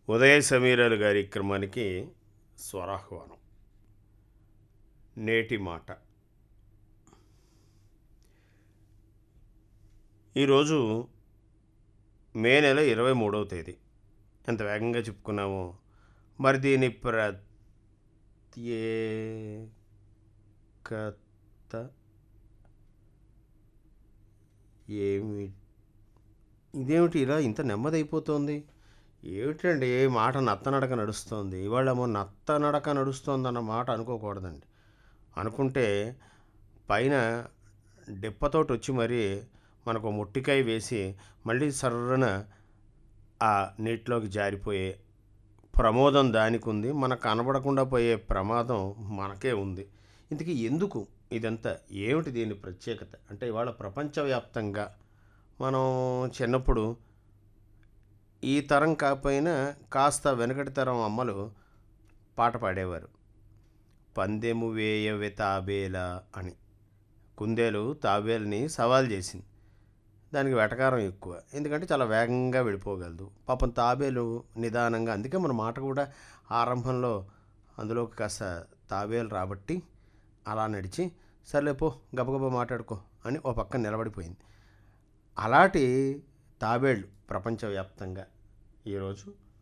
ఉదయ సమీరాలు గారి క్రమానికి స్వరాహ్వానం నేటి మాట ఈరోజు మే నెల ఇరవై మూడవ తేదీ ఎంత వేగంగా చెప్పుకున్నామో మరి దీని ప్రత్యేకత ఏమి ఇదేమిటి ఇలా ఇంత నెమ్మదైపోతోంది ఏమిటండి ఏ మాట నత్తనడక నడుస్తోంది ఇవాళేమో నత్తనడక నడుస్తోందన్న మాట అనుకోకూడదండి అనుకుంటే పైన డిప్పతోటి వచ్చి మరి మనకు ముట్టికాయ వేసి మళ్ళీ సర్రన ఆ నీటిలోకి జారిపోయే ప్రమోదం దానికి ఉంది మనకు కనబడకుండా పోయే ప్రమాదం మనకే ఉంది ఇంతకీ ఎందుకు ఇదంతా ఏమిటి దీని ప్రత్యేకత అంటే ఇవాళ ప్రపంచవ్యాప్తంగా మనం చిన్నప్పుడు ఈ తరం కాకపోయినా కాస్త వెనకటి తరం అమ్మలు పాట పాడేవారు పందెము వేయవే తాబేలా అని కుందేలు తాబేలుని సవాల్ చేసింది దానికి వెటకారం ఎక్కువ ఎందుకంటే చాలా వేగంగా వెళ్ళిపోగలదు పాపం తాబేలు నిదానంగా అందుకే మన మాట కూడా ఆరంభంలో అందులోకి కాస్త తాబేలు రాబట్టి అలా నడిచి సర్లే పో గబగబా మాట్లాడుకో అని ఓ పక్కన నిలబడిపోయింది అలాంటి తాబేళ్ళు ప్రపంచవ్యాప్తంగా ఈరోజు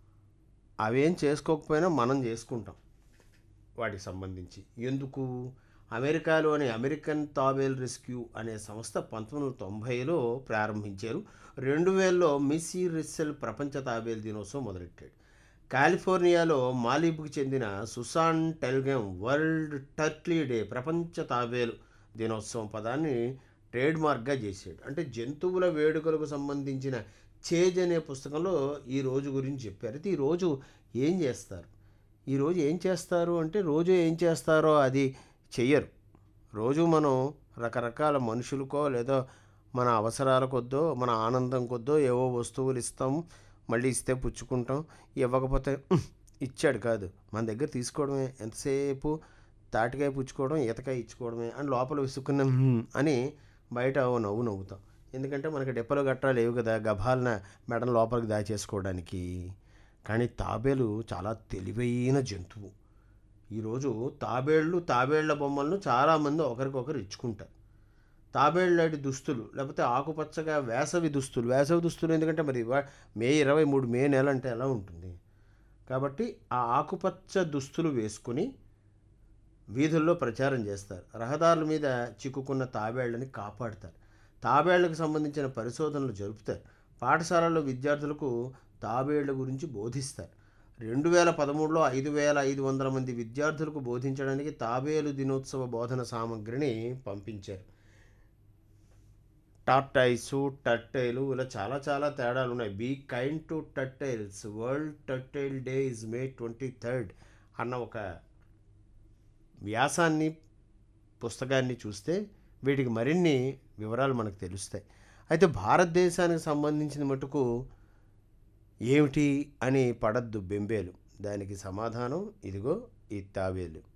అవేం చేసుకోకపోయినా మనం చేసుకుంటాం వాటికి సంబంధించి ఎందుకు అమెరికాలోని అమెరికన్ తాబేల్ రెస్క్యూ అనే సంస్థ పంతొమ్మిది వందల తొంభైలో ప్రారంభించారు రెండు వేలలో మిస్సీ రిస్సెల్ ప్రపంచ తాబేల్ దినోత్సవం మొదలెట్టాడు కాలిఫోర్నియాలో మాలిబుకు చెందిన Susan Tellem world turtle day ప్రపంచ తాబేలు దినోత్సవం పదాన్ని ట్రేడ్ మార్క్గా చేశాడు అంటే జంతువుల వేడుకలకు సంబంధించిన చేజ్ అనే పుస్తకంలో ఈ రోజు గురించి చెప్పారు అయితే ఈ రోజు ఏం చేస్తారు ఈరోజు ఏం చేస్తారు అంటే రోజు ఏం చేస్తారో అది చెయ్యరు రోజు మనం రకరకాల మనుషులకో లేదో మన అవసరాల కొద్దో మన ఆనందం కొద్దో ఏవో వస్తువులు ఇస్తాం మళ్ళీ ఇస్తే పుచ్చుకుంటాం ఇవ్వకపోతే "ఉహ్, ఇచ్చాడు కాదు మన దగ్గర తీసుకోవడమే ఎంతసేపు తాటికాయ పుచ్చుకోవడం ఈతకాయ ఇచ్చుకోవడమే అని లోపల విసుక్కున్న "హ్మ్" అని బయట ఓ నవ్వు నవ్వుతాం ఎందుకంటే మనకి డెప్పలు గట్రా లేవు కదా గభాలన మెడను లోపలికి దాచేసుకోవడానికి కానీ తాబేలు చాలా తెలివైన జంతువు ఈరోజు తాబేళ్ళు తాబేళ్ల బొమ్మలను చాలామంది ఒకరికొకరు ఇచ్చుకుంటారు తాబేళ్ళటి దుస్తులు లేకపోతే ఆకుపచ్చగా వేసవి దుస్తులు వేసవి దుస్తులు ఎందుకంటే మరి ఇవా- మే ఇరవై మూడు మే నెల అంటే ఎలా ఉంటుంది కాబట్టి ఆ ఆకుపచ్చ దుస్తులు వేసుకుని వీధుల్లో ప్రచారం చేస్తారు రహదారుల మీద చిక్కుకున్న తాబేళ్ళని కాపాడుతారు తాబేళ్లకు సంబంధించిన పరిశోధనలు జరుపుతారు పాఠశాలల్లో విద్యార్థులకు తాబేళ్ల గురించి బోధిస్తారు రెండు వేల పదమూడులో ఐదు వేల ఐదు వందల మంది విద్యార్థులకు బోధించడానికి తాబేలు దినోత్సవ బోధన సామగ్రిని పంపించారు టార్టైసు టట్టైలు ఇలా చాలా చాలా తేడాలు ఉన్నాయి be kind to turtles world turtle day is May twenty third అన్న ఒక వ్యాసాన్ని పుస్తకాన్ని చూస్తే వీటికి మరిన్ని వివరాలు మనకు తెలుస్తాయి అయితే భారతదేశానికి సంబంధించిన మటుకు ఏమిటి అని పడద్దు బెంబేలు దానికి సమాధానం ఇదిగో ఈ తాబేలు